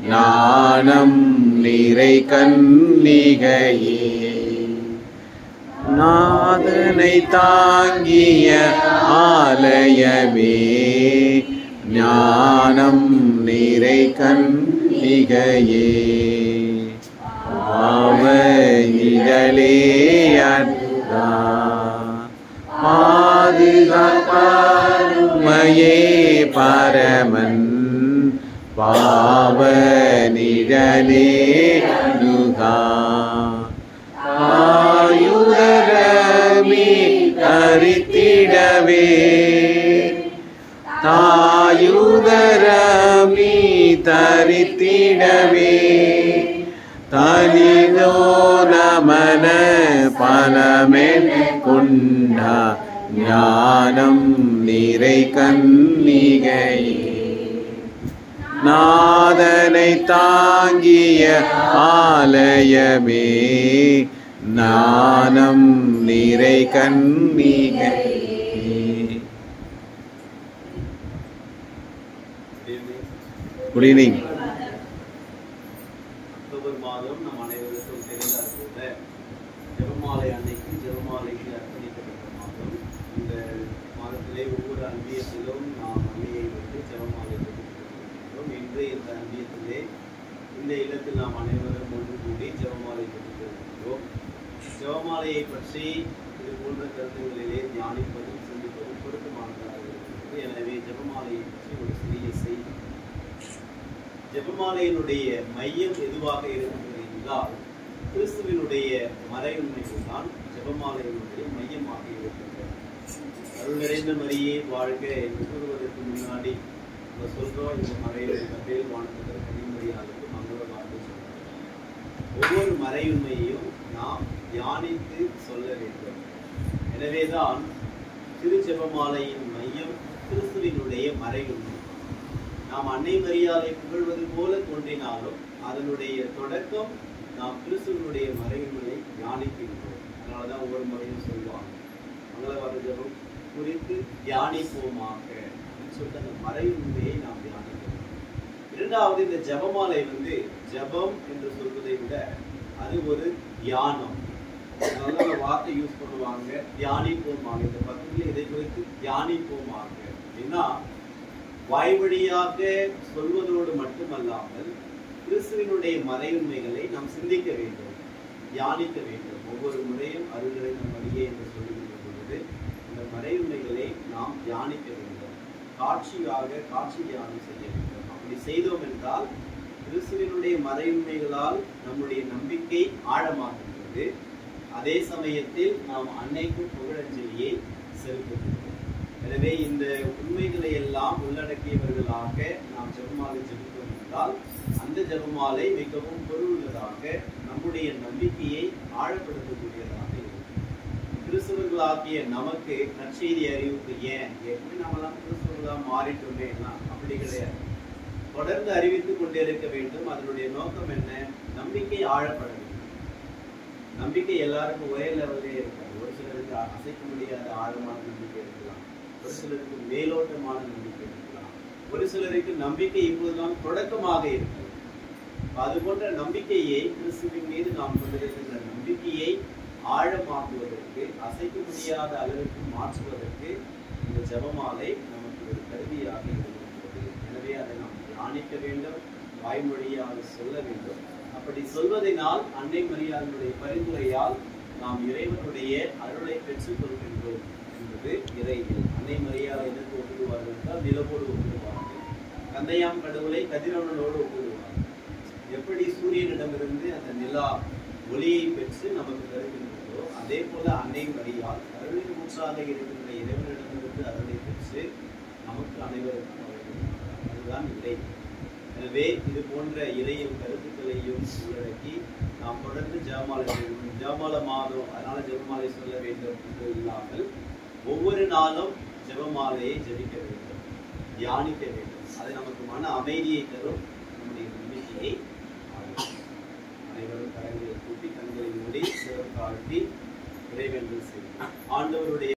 ஞானம் நிறை கன்னிகையே நாதனை தாங்கிய ஆலயமே ஞானம் நிறை கன்னிகையே பாவ இதழே அண்ணா பாதுகாப்பாருமையே பரமன் பாவ நிழலே நுகா ஆயுதரமி தரித்திடவே தாயுதரமி தரித்திடவே தனிதோ நமன பலமென் கொண்டா ஞானம் நிறை கன்னிகையே நாதனை தாங்கிய ஆலயமே ஞானம் நிறை கன்னிகையே குட் ஈவினிங் அக்டோபர் மாதம் நம் அனைவருக்கும் தெரிந்தால் கூட ஜெபமாலை அன்னைக்கு ஜெபமாலைக்கு அர்ப்பணிக்கப்பட்ட மாதம் இந்த மாதத்திலே ஒவ்வொரு அன்பியத்திலும் நாம் அன்னையை வைத்து ஜெபமாலை கொடுக்கிறோம் இன்று இந்த அன்பியத்திலே இந்த இல்லத்தில் நாம் அனைவரும் ஒன்று கூடி ஜெபமாலை கொடுத்திருக்கிறோம் ஜெபமாலையை பற்றி இது போன்ற கருத்துகளிலே தியானிப்பதும் சிந்திப்பதும் பொருத்தமானதாக இருக்கிறது எனவே ஜெபமாலையை பற்றி ஒரு சிறிய செய்தி ஜெபமாலையினுடைய மையம் எதுவாக இருக்கிறது என்றால் கிறிஸ்துவினுடைய மறையுண்மைகள் தான் ஜெபமாலையினுடைய மையமாக இருக்கின்றது அருள் நிறைந்த மரியே வாழ்க என்று கூறுவதற்கு முன்னாடி நம்ம சொல்றோம் இந்த மறையுடைய மறையில் வாழ்ந்ததற்கு கனிமொழியாளுக்கு மங்கள வார்த்தை சொல்றோம் ஒவ்வொரு மறையுண்மையையும் நாம் தியானித்து சொல்ல வேண்டும் எனவேதான் திருச்செபமாலையின் மையம் கிறிஸ்துவினுடைய மறையுண்மை நாம் அன்னை மரியாதை புகழ்வது போல தோன்றினாலும் அதனுடைய தொடக்கம் நாம் கிறிஸ்துவனுடைய மறைவுகளை தியானிக்கின்றோம் அதனாலதான் ஒவ்வொரு முறையும் சொல்லுவாங்க மங்களவார ஜபம் குறித்து தியானிப்போமாக அப்படின்னு சொல்லிட்டு அந்த மறைவுண்மையை நாம் தியானிக்கிறோம் இரண்டாவது இந்த ஜபமாலை வந்து ஜபம் என்று சொல்வதை விட அது ஒரு தியானம் அதனால அந்த வார்த்தை யூஸ் பண்ணுவாங்க தியானிப்போமாக இந்த பக்கத்துல இதை குறித்து தியானிப்போமாக அப்படின்னா வாய் வழியாக சொல்வதோடு மட்டுமல்லாமல் கிறிஸ்துவினுடைய மறையுண்மைகளை நாம் சிந்திக்க வேண்டும் தியானிக்க வேண்டும் ஒவ்வொரு முறையும் அருள்களை நம் வழியே என்று சொல்லுகின்ற பொழுது இந்த மறையுண்மைகளை நாம் தியானிக்க வேண்டும் காட்சியாக காட்சி தியானம் செய்ய வேண்டும் அப்படி செய்தோம் என்றால் கிறிஸ்துவினுடைய மறையுண்மைகளால் நம்முடைய நம்பிக்கை ஆழமாகின்றது அதே சமயத்தில் நாம் அன்னைக்கும் புகழஞ்சலியை செலுத்துகிறோம் எனவே இந்த உண்மைகளை எல்லாம் உள்ளடக்கியவர்களாக நாம் ஜெபமாலை ஜெபித்தோம் என்றால் அந்த ஜெபமாலை மிகவும் பொருளுள்ளதாக நம்முடைய நம்பிக்கையை ஆழப்படுத்தக்கூடியதாக இருக்கும் கிறிஸ்தவர்களாகிய நமக்கு நற்செய்தி அறிவிப்பு ஏன் எப்படி நம்மலாம் கிறிஸ்தவர்களாக மாறிட்டோமே எல்லாம் அப்படி கிடையாது தொடர்ந்து அறிவித்துக் கொண்டே இருக்க வேண்டும் அதனுடைய நோக்கம் என்ன நம்பிக்கை ஆழப்பட வேண்டும் நம்பிக்கை எல்லாருக்கும் ஒரே லெவலே இருக்காது ஒரு சிலருக்கு அசைக்க முடியாத ஆழமான நம்பிக்கை இருக்கலாம் ஒரு சிலருக்கு மேலோட்டமான நம்பிக்கை இருக்கலாம் ஒரு சிலருக்கு நம்பிக்கை இப்போதுதான் தொடக்கமாக இருக்கிறது அது போன்ற நம்பிக்கையை கிறிஸ்துவின் மீது நாம் கொண்டிருக்கின்ற நம்பிக்கையை ஆழமாக்குவதற்கு அசைக்க முடியாத அளவிற்கு மாற்றுவதற்கு இந்த ஜெபமாலை நமக்கு ஒரு கருவியாக இருக்கிறது எனவே அதை நாம் தியானிக்க வேண்டும் வாய்மொழியாக சொல்ல வேண்டும் அப்படி சொல்வதனால் அன்னை மரியாதையுடைய பரிந்துரையால் நாம் இறைவனுடைய அருளை பெற்றுக் கொள்கின்றோம் என்பது இறையில் அன்னை மரியாதை எதற்கு ஒப்பிடுவார்கள் என்றால் நிலவோடு ஒப்பிடுவார்கள் தந்தையாம் கடவுளை கதிரவனோடு ஒப்பிடுவார்கள் எப்படி சூரியனிடமிருந்து அந்த நிலா ஒளியை பெற்று நமக்கு தருகின்றதோ அதே போல அன்னை மரியால் அருளின் ஊற்றாக இருக்கின்ற இறைவனிடமிருந்து அருளை பெற்று நமக்கு அனைவருக்கும் வழங்குகின்றார் அதுதான் இறை எனவே இது போன்ற இறையும் கருத்துக்களையும் உள்ளடக்கி நாம் தொடர்ந்து ஜெபமாலை செய்யணும் ஜெபமால மாதம் அதனால ஜெபமாலை சொல்ல வேண்டும் என்று இல்லாமல் ஒவ்வொரு நாளும் ஜெபமாலையை ஜெபிக்க வேண்டும் தியானிக்க வேண்டும் அது நமக்கு மன அமைதியை தரும் நம்முடைய நம்பிக்கையை ஆளும். அனைவரும் கரங்களை கூட்டி கண்களை மூடி சிறப்பு தாழ்த்தி இறைவேண்டல் செய்யும் ஆண்டவருடைய